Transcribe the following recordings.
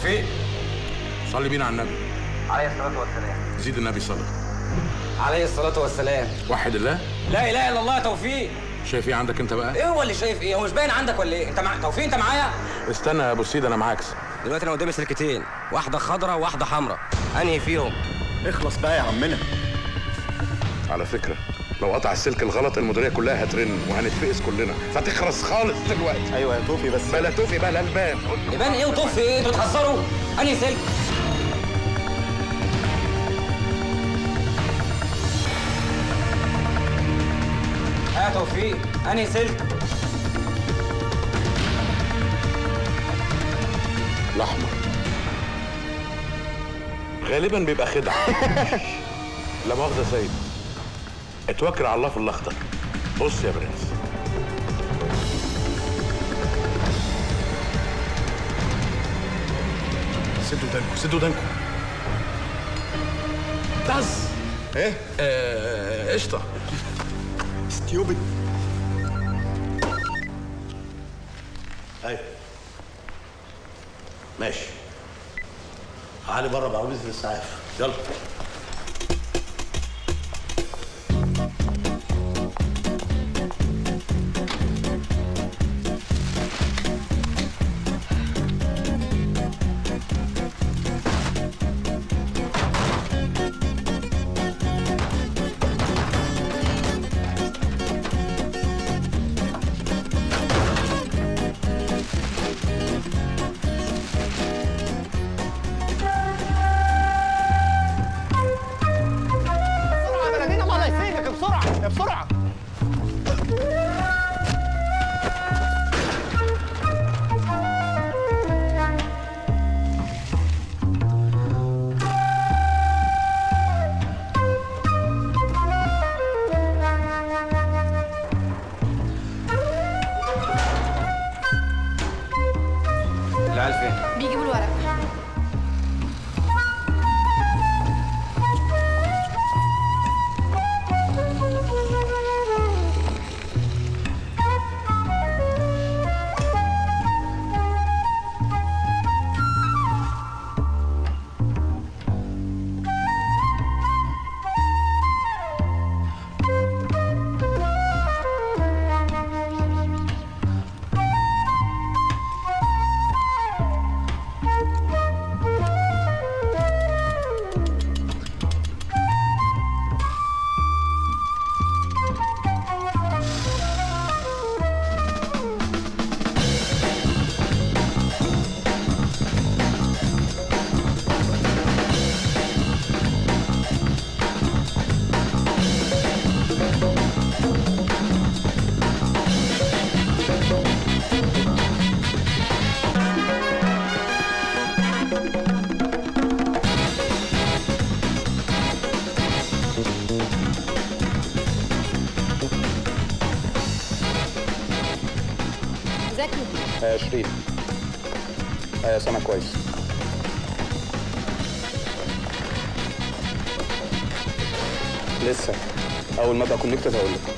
توفيق صلي بينا على النبي عليه الصلاه والسلام زيد النبي صلي عليه الصلاه والسلام وحد الله لا اله الا الله يا توفيق شايف ايه عندك انت بقى ايه هو اللي شايف ايه هو مش باين عندك ولا ايه انت مع توفيق انت معايا استنى يا ابو السيد انا معاك دلوقتي انا قدامي سلكتين واحده خضراء وواحده حمراء انهي فيهم اخلص بقى يا عمنا على فكره لو قطع السلك الغلط المديريه كلها هترن وهنتفقس كلنا فتخرس خالص دلوقتي ايوه يا توفي بس بلا توفي بقى الالبان يبان ايه وطف ايه انتوا بتهزروا انهي سلك يا توفيق انهي سلك الاحمر غالبا بيبقى خدعه لا مؤاخذه يا سيد اتوكل على الله في الاخضر بص يا برنس سدوا دانكم سدوا دانكم بس ايه آه، قشطه ستيوبد ايوه ماشي علي بره بعربيه الاسعاف يلا بسرعه يا بلدينا الله يسيبك بسرعه يا بسرعه العيال فين بيجيبوا الورق ذاكروا يا شريف يا سامع كويس لسه اول ما ابقى كونكتد هقول لك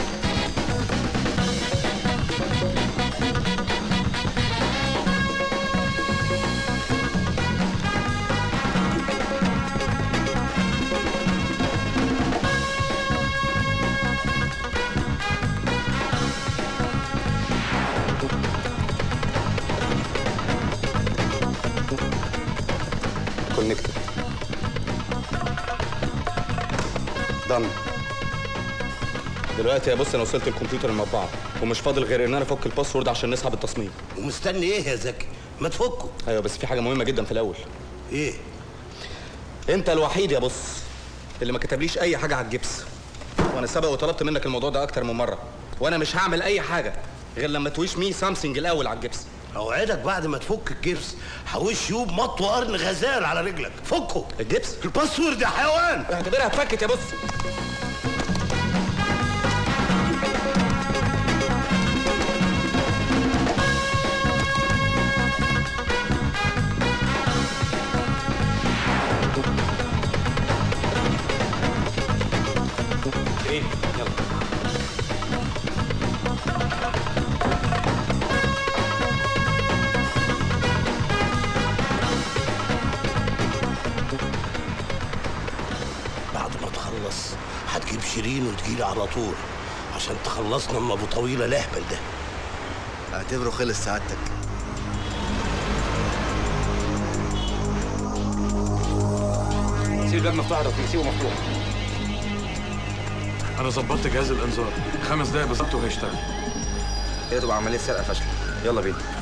كونكتد دن دلوقتي يا بص انا وصلت الكمبيوتر المطبعه ومش فاضل غير ان انا افك الباسورد عشان نسحب التصميم ومستني ايه يا زكي ما تفكوا ايوه بس في حاجه مهمه جدا في الاول ايه انت الوحيد يا بص اللي ما كتبليش اي حاجه على الجبس وانا سبق وطلبت منك الموضوع ده اكتر من مره وانا مش هعمل اي حاجه غير لما تويش مي سامسونج الاول على الجبس اوعدك بعد ما تفك الجبس حوش يوب مط وقرن غزال على رجلك فكه الجبس الباسورد يا حيوان اعتبرها اتفكت يا بص ايه يلا تجيلي على طول عشان تخلصنا من ابو طويله الاهبل ده اعتبره خلص سعادتك سيب الباب مفتوح يا توفيق سيبه مفتوح انا ظبطت جهاز الانذار خمس دقايق بالظبط وهيشتغل كده تبقى عمليه سرقه فاشله يلا بينا